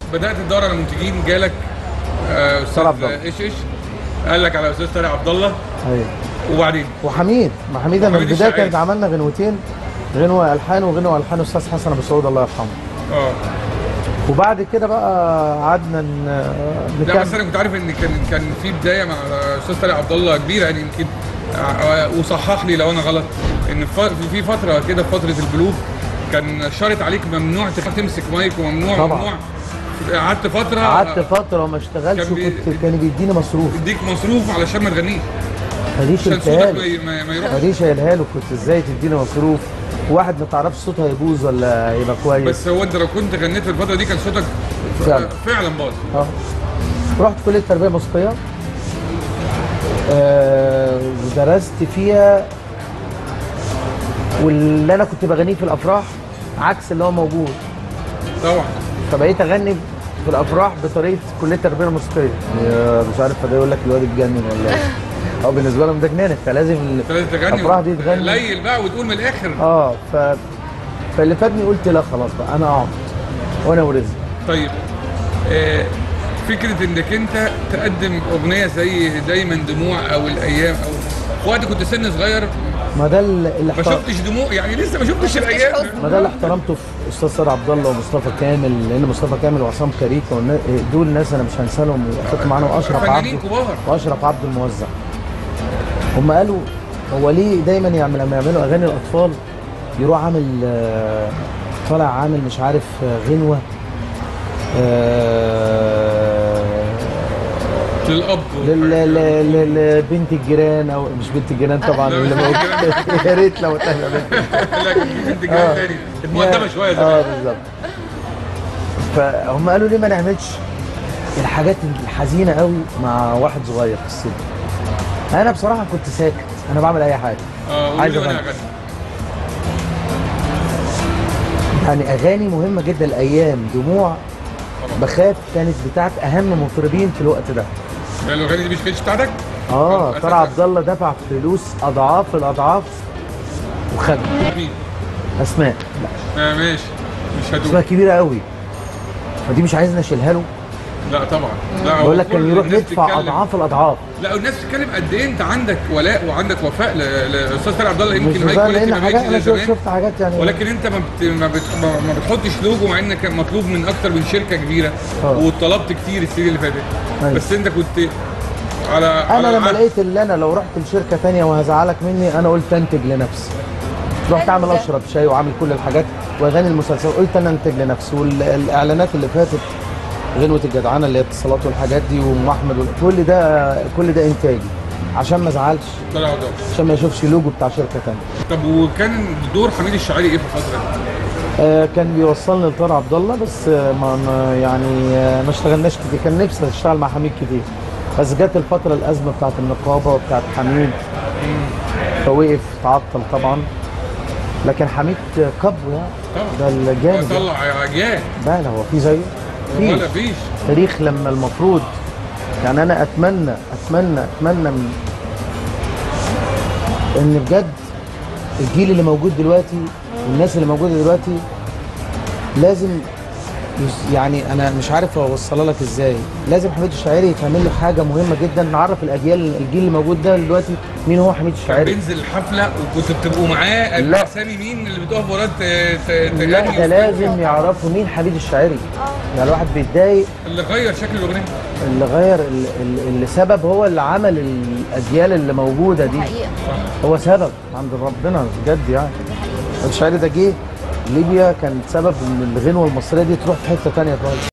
بدات تدور على منتجين جالك آه، طارق عبد استاذ الله. ايش ايش قال لك على استاذ طارق عبد الله ايوه وبعدين وحميد ما حميد انا في وحميد البدايه الشاعري. كانت عملنا غنوتين غنوه الحان وغنوه الحان استاذ حسن ابو سعود الله يرحمه اه وبعد كده بقى قعدنا ن- لا بس نكمل انا كنت عارف ان كان كان في بدايه مع استاذ طارق عبد الله كبيره يعني يمكن آه، وصحح لي لو انا غلط ان ف- في فتره كده في فتره البلوغ كان شارط عليك ممنوع تمسك مايك وممنوع طبعا. ممنوع قعدت فتره قعدت فتره وما اشتغلش كان بي- وكنت كان بيديني مصروف يديك مصروف علشان ما تغنيش فديش عشان قلتها صوتك ما له ي- ما ما يروحش فديش قايلها له كنت ازاي تديني مصروف واحد ما تعرفش صوته هيبوظ ولا هيبقى كويس بس هو انت لو كنت غنيت في الفتره دي كان صوتك فعلا. فعلا باظ اه رحت كليه تربيه موسيقيه آه ودرست فيها واللي انا كنت بغنيه في الافراح عكس اللي هو موجود طبعا فبقيت اغني في الافراح بطريقه كليه التربيه الموسيقيه يا مش عارف فده يقول لك الواد اتجنن ولا ايه اه بالنسبه لهم ده جنان فلازم ال- انت لازم تغني الافراح دي تغني ليل بقى وتقول من الاخر اه ف فاللي فاتني قلت لا خلاص بقى انا اقعد وانا ورزق طيب آه، فكره انك انت تقدم اغنيه زي دايما دموع او الايام او في وقت كنت سن صغير ما ده اللي اللي ما احتار- شفتش دموع يعني لسه ما شفتش الايام حزن. ما ده اللي احترمته في استاذ سيد عبد الله ومصطفى كامل لان مصطفى كامل وعصام كريكه والنا- دول ناس انا مش هنسى لهم وكنت معانا واشرف فنانين عبد كبار واشرف عبد الموزع هم قالوا هو ليه دايما يعمل لما يعملوا اغاني الاطفال يروح عامل آه، طالع عامل مش عارف آه، غنوه آه، للاب لل- ل- ل- لبنت الجيران او مش بنت الجيران طبعا لا، اللي مش بنت موجود- يا ريت لو تهنا بنت لكن في بنت جايه آه. تاني كانت مؤدبه شويه اه زمان بالظبط فهم قالوا ليه ما نعملش الحاجات الحزينه قوي مع واحد صغير في السن انا بصراحه كنت ساكت انا بعمل اي حاجه اه عايز قولي لي وانا أغني. اغني يعني اغاني مهمه جدا الايام دموع بخاف كانت بتاعت اهم مطربين في الوقت ده يعني الاغاني دي مش كانتش بتاعتك؟ اه أساساً. طارق عبد الله دفع فلوس اضعاف الاضعاف وخد مين؟ اسماء لا آه ماشي مش اسماء هدوء كبيره قوي فدي مش عايزني اشيلها له لا طبعا لا هو بقول لك كان كل يروح الناس يدفع بتتكلم- اضعاف الاضعاف لا والناس بتتكلم قد ايه انت عندك ولاء وعندك وفاء ل- لاستاذ طارق عبد الله مش يمكن هاي مزعل كواليتي لان ما حاجات بقتش انا زي شفت زمان شفت حاجات يعني ولكن انت ما بت... ما, بت... ما ما بتحطش لوجو مع ان كان مطلوب من اكتر من شركه كبيره اه. وطلبت كتير السنين اللي فاتت أيوة. بس انت كنت على انا على لما العكس. لقيت اللي انا لو رحت لشركه تانية وهزعلك مني انا قلت انتج لنفسي رحت حلو اعمل ده. اشرب شاي واعمل كل الحاجات واغاني المسلسل قلت انا انتج لنفسي والاعلانات اللي فاتت غنوه الجدعنه اللي هي اتصالات والحاجات دي وام احمد وال- كل ده كل ده انتاجي عشان ما ازعلش طلع عبد الله. عشان ما يشوفش لوجو بتاع شركه تانية طب وكان دور حميد الشاعري ايه في الفتره دي؟ آه كان بيوصلني لطار عبد الله بس آه ما ما- يعني آه ما اشتغلناش كتير كان نفسي اشتغل مع حميد كتير بس جت الفتره الازمه بتاعت النقابه وبتاعت حميد فوقف تعطل طبعا لكن حميد كبو يعني طبعا ده الجامد طلع اجيال لا لا هو في زيه في ولا فيش تاريخ لما المفروض يعني انا اتمنى اتمنى اتمنى من ان بجد الجيل اللي موجود دلوقتي والناس اللي موجوده دلوقتي لازم يس- يعني انا مش عارف اوصلها لك ازاي لازم حميد الشاعري يتعمل له حاجه مهمه جدا نعرف الاجيال الجيل اللي موجود ده دلوقتي مين هو حميد كان الشاعري بينزل الحفله وكنتوا بتبقوا معاه لا. اسامي مين اللي بتقف وراه ت- ت- تغني لا ده وتغني؟ لازم يعرفوا مين حميد الشاعري يعني الواحد بيتضايق اللي غير شكل الاغنيه اللي غير ال- ال- اللي سبب هو اللي عمل الاجيال اللي موجوده دي حقيقه هو سبب عند ربنا بجد يعني الشاعر ده جه ليبيا كان سبب ان الغنوه المصريه دي تروح في حته تانية خالص